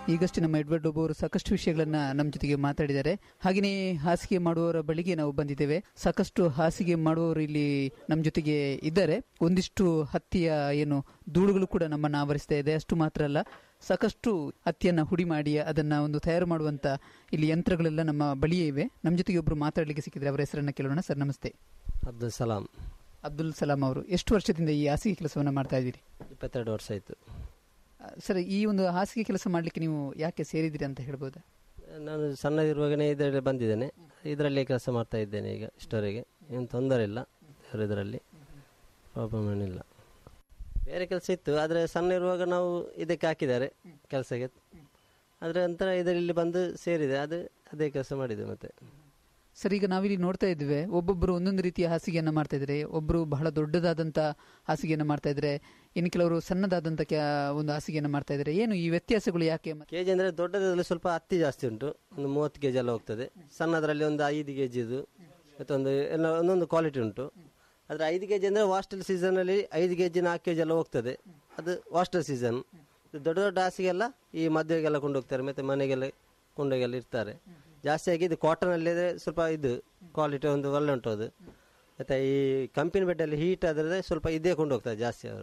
ಈಗಷ್ಟೇ ನಮ್ಮ ಎಡ್ವರ್ಡ್ ಒಬ್ಬ ಅವರು ಸಾಕಷ್ಟು ವಿಷಯಗಳನ್ನ ನಮ್ಮ ಜೊತೆಗೆ ಮಾತಾಡಿದ್ದಾರೆ ಹಾಗೆಯೇ ಹಾಸಿಗೆ ಮಾಡುವವರ ಬಳಿಗೆ ನಾವು ಬಂದಿದ್ದೇವೆ ಸಾಕಷ್ಟು ಹಾಸಿಗೆ ಮಾಡುವವರು ಇಲ್ಲಿ ನಮ್ಮ ಜೊತೆಗೆ ಇದ್ದಾರೆ ಒಂದಿಷ್ಟು ಹತ್ತಿಯ ಏನು ಧೂಳುಗಳು ಕೂಡ ನಮ್ಮನ್ನು ಆವರಿಸ್ತಾ ಇದೆ ಅಷ್ಟು ಮಾತ್ರ ಅಲ್ಲ ಸಾಕಷ್ಟು ಹತ್ತಿಯನ್ನ ಹುಡಿ ಮಾಡಿ ಅದನ್ನ ಒಂದು ತಯಾರು ಮಾಡುವಂತ ಇಲ್ಲಿ ಯಂತ್ರಗಳೆಲ್ಲ ನಮ್ಮ ಬಳಿಯೇ ಇವೆ ನಮ್ಮ ಜೊತೆಗೆ ಒಬ್ರು ಮಾತಾಡಲಿಕ್ಕೆ ಸಿಕ್ಕಿದ್ರೆ ಅವರ ಹೆಸರನ್ನ ಕೇಳೋಣ ಸರ್ ನಮಸ್ತೆ ಅಬ್ದುಲ್ ಸಲಾಂ ಅಬ್ದುಲ್ ಸಲಾಂ ಅವರು ಎಷ್ಟು ವರ್ಷದಿಂದ ಈ ಹಾಸಿಗೆ ಕೆಲಸವನ್ನ ಮಾಡ್ತಾ ಇದ್ದೀರಿ ಇಪ್ಪತ್ತೆರಡು ವರ್ಷ ಆಯಿತು ಆ, ಸರ್ ಈ ಒಂದು ಹಾಸಿಗೆ ಕೆಲಸ ಮಾಡಲಿಕ್ಕೆ ನೀವು ಯಾಕೆ ಸೇರಿದಿರಿ ಅಂತ ಹೇಳ್ಬೋದಾ ನಾನು ಸಣ್ಣದಿರುವಾಗನೇ ಇದರಲ್ಲಿ ಬಂದಿದ್ದೇನೆ ಇದರಲ್ಲಿ ಕೆಲಸ ಮಾಡ್ತಾ ಇದ್ದೇನೆ ಈಗ ಇಷ್ಟವರೆಗೆ ಏನು ತೊಂದರೆ ಇಲ್ಲ ಇದರಲ್ಲಿ ಪ್ರಾಬ್ಲಮ್ ಏನಿಲ್ಲ ಬೇರೆ ಕೆಲಸ ಇತ್ತು ಆದರೆ ಸಣ್ಣ ಇರುವಾಗ ನಾವು ಇದಕ್ಕೆ ಹಾಕಿದ್ದಾರೆ ಕೆಲಸಕ್ಕೆ ಅದರ ನಂತರ ಇದರಲ್ಲಿ ಬಂದು ಸೇರಿದೆ ಅದು ಅದೇ ಕೆಲಸ ಮಾಡಿದೆ ಮತ್ತೆ ಸರ್ ಈಗ ನಾವಿಲ್ಲಿ ನೋಡ್ತಾ ಇದ್ವಿ ಒಬ್ಬೊಬ್ಬರು ಒಂದೊಂದು ರೀತಿಯ ಹಾಸಿಗೆಯನ್ನ ಮಾಡ್ತಾ ಇದ್ದಾರೆ ಒಬ್ಬರು ಬಹಳ ದೊಡ್ಡದಾದಂತ ಹಾಸಿಗೆಯನ್ನ ಮಾಡ್ತಾ ಇದ್ದಾರೆ ಇನ್ನು ಕೆಲವರು ಸಣ್ಣದಾದಂತ ಕ್ಯಾ- ಒಂದು ಹಾಸಿಗೆಯನ್ನ ಮಾಡ್ತಾ ಇದ್ದಾರೆ ಏನು ಈ ವ್ಯತ್ಯಾಸಗಳು ಯಾಕೆ ಕೆ ಜಿ ಅಂದರೆ ದೊಡ್ಡದ್ರಲ್ಲಿ ಸ್ವಲ್ಪ ಹತ್ತಿ ಜಾಸ್ತಿ ಉಂಟು ಒಂದು ಮೂವತ್ತು ಕೆ ಜಿ ಎಲ್ಲ ಹೋಗ್ತದೆ ಸಣ್ಣದರಲ್ಲಿ ಒಂದು ಐದು ಕೆ ಜಿದು ಮತ್ತೊಂದು ಎಲ್ಲ ಒಂದೊಂದು ಕ್ವಾಲಿಟಿ ಉಂಟು ಆದರೆ ಐದು ಕೆ ಜಿ ಅಂದರೆ ವಾಸ್ಟಲ್ ಸೀಸನಲ್ಲಿ ಐದು ಕೆ ಜಿ ನಾಲ್ಕು ಕೆ ಜಿ ಎಲ್ಲ ಹೋಗ್ತದೆ ಅದು ವಾಸ್ಟಲ್ ಸೀಸನ್ ದೊಡ್ಡ ದೊಡ್ಡ ಹಾಸಿಗೆಲ್ಲ ಈ ಮದುವೆಗೆಲ್ಲ ಕೊಂಡೋಗ್ತಾರೆ ಮತ್ತು ಮನೆಗೆಲ್ಲ ಕೊಂಡೋಗೆಲ್ಲ ಇರ್ತಾರೆ ಜಾಸ್ತಿಯಾಗಿ ಇದು ಕಾಟನಲ್ಲಿದೆ ಸ್ವಲ್ಪ ಇದು ಕ್ವಾಲಿಟಿ ಒಂದು ಒಳ್ಳೆ ಉಂಟು ಅದು ಮತ್ತು ಈ ಕಂಪಿನ ಬೆಡ್ಡಲ್ಲಿ ಹೀಟ್ ಆದರೆ ಸ್ವಲ್ಪ ಇದೇ ಕೊಂಡು ಹೋಗ್ತಾರೆ ಜಾಸ್ತಿ ಅವರು